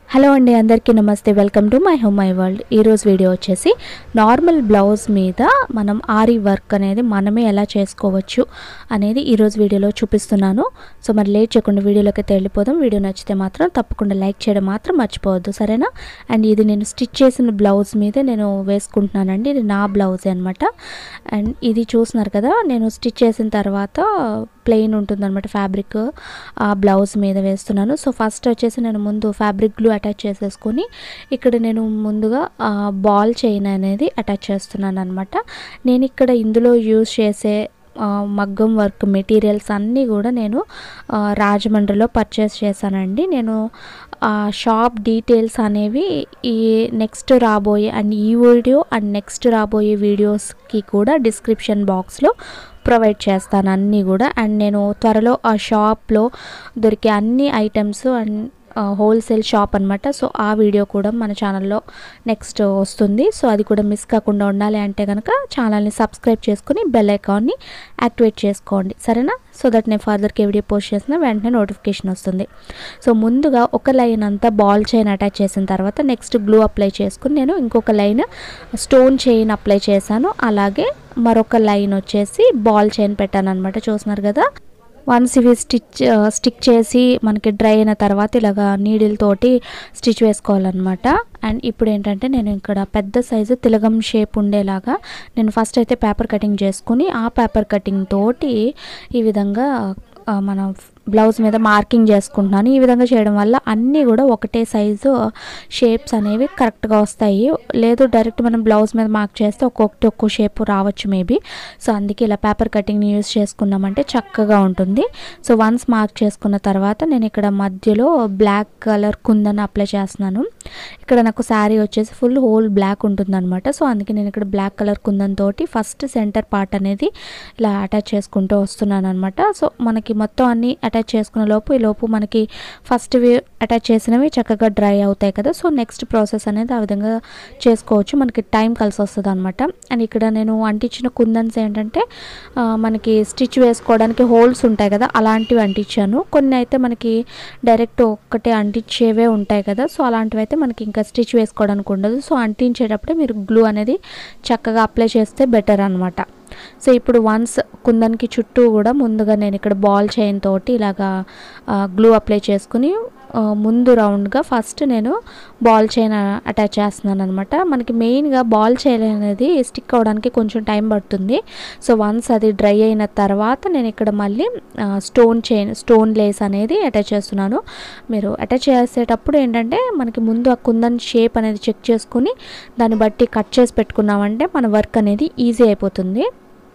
hello అండి అందరికీ నమస్తే welcome to my home my world ఈరోజు వీడియో వచ్చేసి నార్మల్ బ్లౌజ్ మీద మనం ఆరి వర్క్ అనేది మనమే ఎలా చేసుకోవచ్చు అనేది ఈరోజు వీడియోలో చూపిస్తున్నాను సో మరి లేట్ చేయకుండా వీడియోలోకి వెళ్ళిపోదాం వీడియో నచ్చితే మాత్రం తప్పకుండా లైక్ చేయడం మాత్రం మర్చిపోవద్దు సరేనా అండ్ ఇది నేను స్టిచ్ చేసిన బ్లౌజ్ మీదే నేను వేసుకుంటున్నానండి ఇది నా బ్లౌజే అనమాట అండ్ ఇది చూస్తున్నారు కదా నేను స్టిచ్ చేసిన తర్వాత ప్లెయిన్ ఉంటుందన్నమాట ఫ్యాబ్రిక్ ఆ బ్లౌజ్ మీద వేస్తున్నాను సో ఫస్ట్ వచ్చేసి నేను ముందు ఫ్యాబ్రిక్ గ్లూ అటాచ్ చేసేసుకొని ఇక్కడ నేను ముందుగా బాల్ చైన్ అనేది అటాచ్ చేస్తున్నాను అనమాట నేను ఇక్కడ ఇందులో యూజ్ చేసే ఆ, మగ్గం వర్క్ మెటీరియల్స్ అన్నీ కూడా నేను ఆ, రాజమండ్రిలో పర్చేస్ చేశానండి నేను ఆ షాప్ డీటెయిల్స్ అనేవి ఈ నెక్స్ట్ రాబోయే అండ్ ఈ వీడియో అండ్ నెక్స్ట్ రాబోయే వీడియోస్కి కూడా డిస్క్రిప్షన్ బాక్స్లో ప్రొవైడ్ చేస్తాను అన్నీ కూడా అండ్ నేను త్వరలో ఆ షాప్లో దొరికే అన్ని ఐటమ్స్ అండ్ హోల్సేల్ షాప్ అనమాట సో ఆ వీడియో కూడా మన ఛానల్లో నెక్స్ట్ వస్తుంది సో అది కూడా మిస్ కాకుండా ఉండాలి అంటే కనుక ఛానల్ని సబ్స్క్రైబ్ చేసుకుని బెల్ ఐకాన్ని యాక్టివేట్ చేసుకోండి సరేనా సో దట్ నేను ఫర్దర్కి వీడియో పోస్ట్ చేసిన వెంటనే నోటిఫికేషన్ వస్తుంది సో ముందుగా ఒక లైన్ అంతా బాల్ చైన్ అటాచ్ చేసిన తర్వాత నెక్స్ట్ గ్లూ అప్లై చేసుకుని నేను ఇంకొక లైన్ స్టోన్ చైన్ అప్లై చేశాను అలాగే మరొక లైన్ వచ్చేసి బాల్ చైన్ పెట్టాను అనమాట చూస్తున్నారు కదా వన్స్ ఇవి స్టిచ్ స్టిక్ చేసి మనకి డ్రై అయిన తర్వాత ఇలాగా నీడిల్ తోటి స్టిచ్ వేసుకోవాలన్నమాట అండ్ ఇప్పుడు ఏంటంటే నేను ఇక్కడ పెద్ద సైజు తిలగం షేప్ ఉండేలాగా నేను ఫస్ట్ అయితే పేపర్ కటింగ్ చేసుకుని ఆ పేపర్ కటింగ్ తోటి ఈ విధంగా ఆ, మన బ్లౌజ్ మీద మార్కింగ్ చేసుకుంటున్నాను ఈ విధంగా చేయడం వల్ల అన్నీ కూడా ఒకటే సైజు షేప్స్ అనేవి కరెక్ట్గా వస్తాయి లేదు డైరెక్ట్ మనం బ్లౌజ్ మీద మార్క్ చేస్తే ఒక్కొక్కటి ఒక్కో షేప్ రావచ్చు మేబీ సో అందుకే ఇలా పేపర్ కటింగ్ని యూస్ చేసుకున్నామంటే చక్కగా ఉంటుంది సో వన్స్ మార్క్ చేసుకున్న తర్వాత నేను ఇక్కడ మధ్యలో బ్లాక్ కలర్ కుందని అప్లై చేస్తున్నాను ఇక్కడ నాకు శారీ వచ్చేసి ఫుల్ హోల్ బ్లాక్ ఉంటుందన్నమాట సో అందుకే నేను ఇక్కడ బ్లాక్ కలర్ కుందన్ తోటి ఫస్ట్ సెంటర్ పార్ట్ అనేది ఇలా అటాచ్ చేసుకుంటూ వస్తున్నాను అనమాట సో మనకి మొత్తం అన్ని అటాచ్ చేసుకున్న లోపు ఈ లోపు మనకి ఫస్ట్ అటాచ్ చేసినవి చక్కగా డ్రై అవుతాయి కదా సో నెక్స్ట్ ప్రాసెస్ అనేది ఆ విధంగా చేసుకోవచ్చు మనకి టైం కలిసి వస్తుంది అనమాట అండ్ ఇక్కడ నేను అంటించిన కుందన్స్ ఏంటంటే ఆ, మనకి స్టిచ్ వేసుకోవడానికి హోల్స్ ఉంటాయి కదా అలాంటివి అంటించాను కొన్ని అయితే మనకి డైరెక్ట్ ఒక్కటే అంటించేవే ఉంటాయి కదా సో అలాంటివి అయితే మనకి ఇంకా స్టిచ్ వేసుకోవడానికి ఉండదు సో అంటించేటప్పుడే మీరు గ్లూ అనేది చక్కగా అప్లై చేస్తే బెటర్ అనమాట సో ఇప్పుడు వన్స్ కుందన్కి చుట్టూ కూడా ముందుగా నేను ఇక్కడ బాల్ చైన్ తోటి ఇలాగా గ్లూ అప్లై చేసుకుని ఆ, ముందు రౌండ్గా ఫస్ట్ నేను బాల్ చైన్ అటాచ్ చేస్తున్నాను అనమాట మనకి మెయిన్గా బాల్ చైన్ అనేది స్టిక్ అవ్వడానికి కొంచెం టైం పడుతుంది సో వన్స్ అది డ్రై అయిన తర్వాత నేను ఇక్కడ మళ్ళీ స్టోన్ చైన్ స్టోన్ లేస్ అనేది అటాచ్ చేస్తున్నాను మీరు అటాచ్ చేసేటప్పుడు ఏంటంటే మనకి ముందు ఆ కుందన్ షేప్ అనేది చెక్ చేసుకుని దాన్ని బట్టి కట్ చేసి పెట్టుకున్నామంటే మన వర్క్ అనేది ఈజీ అయిపోతుంది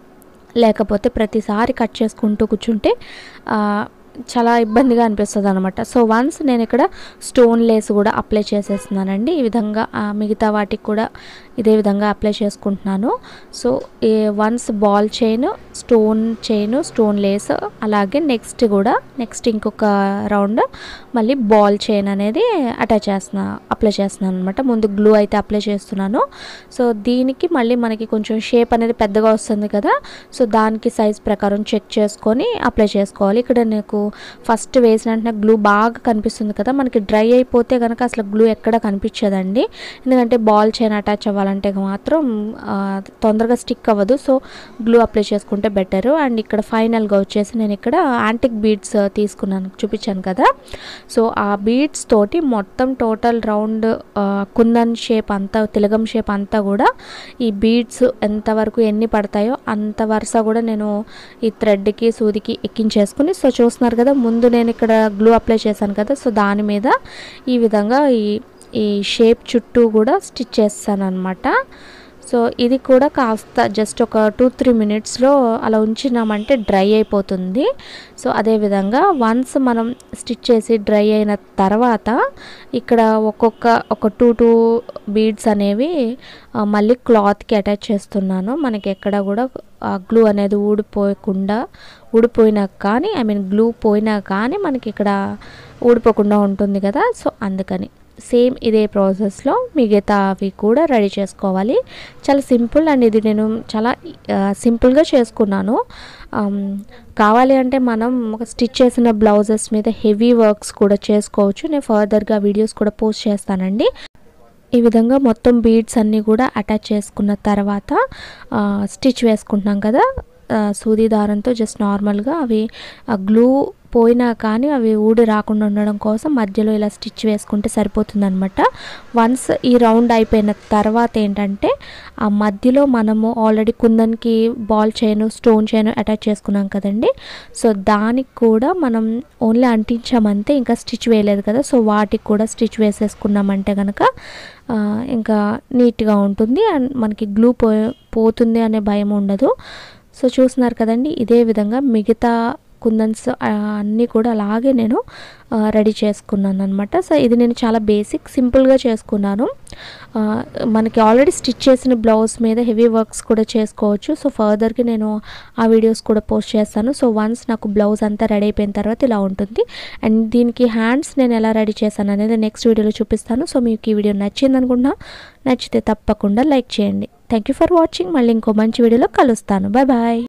లేకపోతే ప్రతిసారి కట్ చేసుకుంటూ కూర్చుంటే ఆ, చాలా ఇబ్బందిగా అనిపిస్తుంది అనమాట సో వన్స్ నేను ఇక్కడ స్టోన్ లేస్ కూడా అప్లై చేసేస్తున్నానండి ఈ విధంగా ఆ, మిగతా వాటికి కూడా ఇదే విధంగా అప్లై చేసుకుంటున్నాను సో ఈ once ball chain stone chain stone lace అలాగే నెక్స్ట్ కూడా నెక్స్ట్ ఇంకొక రౌండ్ మళ్ళీ బాల్ చైన్ అనేది అటాచ్ చేస్తున్నా అప్లై చేస్తున్నాను అనమాట ముందు గ్లూ అయితే అప్లై చేస్తున్నాను సో దీనికి మళ్ళీ మనకి కొంచెం షేప్ అనేది పెద్దగా వస్తుంది కదా సో దానికి సైజ్ ప్రకారం చెక్ చేసుకొని అప్లై చేసుకోవాలి ఇక్కడ నాకు ఫస్ట్ వేసిన వెంటనే గ్లూ బాగా కనిపిస్తుంది కదా మనకి డ్రై అయిపోతే కనుక అసలు గ్లూ ఎక్కడ కనిపించదండి ఎందుకంటే బాల్ చైన్ అటాచ్ అవ్వాలంటే మాత్రం ఆ, తొందరగా స్టిక్ అవ్వదు సో గ్లూ అప్లై చేసుకుంటే బెటర్ అండ్ ఇక్కడ ఫైనల్గా వచ్చేసి నేను ఇక్కడ యాంటిక్ బీడ్స్ తీసుకున్నాను చూపించాను కదా సో ఆ బీడ్స్ తోటి మొత్తం టోటల్ రౌండ్ కుందన్ షేప్ అంతా తిలగం షేప్ అంతా కూడా ఈ బీడ్స్ ఎంతవరకు ఎన్ని పడతాయో అంత వరుస కూడా నేను ఈ థ్రెడ్కి సూదికి ఎక్కించేసుకుని సో చూస్తున్నారు కదా ముందు నేను ఇక్కడ గ్లూ అప్లై చేశాను కదా సో దాని మీద ఈ విధంగా ఈ ఈ షేప్ చుట్టూ కూడా స్టిచ్ చేస్తాను అనమాట సో ఇది కూడా కాస్త జస్ట్ ఒక టూ త్రీ మినిట్స్లో అలా ఉంచినామంటే డ్రై అయిపోతుంది సో అదేవిధంగా వన్స్ మనం స్టిచ్ చేసి డ్రై అయిన తర్వాత ఇక్కడ ఒక్కొక్క ఒక టూ టూ బీడ్స్ అనేవి ఆ, మళ్ళీ క్లాత్కి అటాచ్ చేస్తున్నాను మనకి ఎక్కడ కూడా గ్లూ అనేది ఊడిపోయకుండా ఊడిపోయినా కానీ ఐ మీన్ గ్లూ పోయినా కానీ మనకి ఇక్కడ ఊడిపోకుండా ఉంటుంది కదా సో అందుకని సేమ్ ఇదే ప్రాసెస్లో మిగతావి కూడా రెడీ చేసుకోవాలి చాలా సింపుల్ అండ్ ఇది నేను చాలా ఆ, సింపుల్గా చేసుకున్నాను ఆమ్, కావాలి అంటే మనం ఒక స్టిచ్ చేసిన బ్లౌజెస్ మీద హెవీ వర్క్స్ కూడా చేసుకోవచ్చు నేను ఫర్దర్గా వీడియోస్ కూడా పోస్ట్ చేస్తానండి ఈ విధంగా మొత్తం బీడ్స్ అన్నీ కూడా అటాచ్ చేసుకున్న తర్వాత ఆ, స్టిచ్ వేసుకుంటున్నాం కదా ఆ, సూది దారంతో జస్ట్ నార్మల్గా అవి ఆ గ్లూ పోయినా కానీ అవి ఊడి రాకుండా ఉండడం కోసం మధ్యలో ఇలా స్టిచ్ వేసుకుంటే సరిపోతుంది అనమాట వన్స్ ఈ రౌండ్ అయిపోయిన తర్వాత ఏంటంటే ఆ మధ్యలో మనము ఆల్రెడీ కుందన్కి ball chain stone chain attach చేసుకున్నాం కదండి సో దానికి కూడా మనం ఓన్లీ అంటించామంతే ఇంకా స్టిచ్ వేయలేదు కదా సో వాటికి కూడా స్టిచ్ వేసేసుకున్నామంటే కనుక ఆ, ఇంకా నీట్గా ఉంటుంది అండ్ మనకి గ్లూ పో పోతుంది అనే భయం ఉండదు సో చూస్తున్నారు కదండి ఇదే విధంగా మిగతా కుందన్స్ ఆ, అన్నీ కూడా అలాగే నేను ఆ, రెడీ చేసుకున్నాను అనమాట సో ఇది నేను చాలా బేసిక్ సింపుల్గా చేసుకున్నాను ఆ, మనకి ఆల్రెడీ స్టిచ్ చేసిన బ్లౌజ్ మీద హెవీ వర్క్స్ కూడా చేసుకోవచ్చు సో ఫర్దర్కి నేను ఆ వీడియోస్ కూడా పోస్ట్ చేస్తాను సో వన్స్ నాకు బ్లౌజ్ అంతా రెడీ అయిపోయిన తర్వాత ఇలా ఉంటుంది అండ్ దీనికి హ్యాండ్స్ నేను ఎలా రెడీ చేశాను అనేది నెక్స్ట్ వీడియోలో చూపిస్తాను సో మీకు ఈ వీడియో నచ్చింది అనుకుంటున్నా నచ్చితే తప్పకుండా లైక్ చేయండి థ్యాంక్ యూ ఫర్ వాచింగ్ మళ్ళీ ఇంకో మంచి వీడియోలో కలుస్తాను బాయ్ బాయ్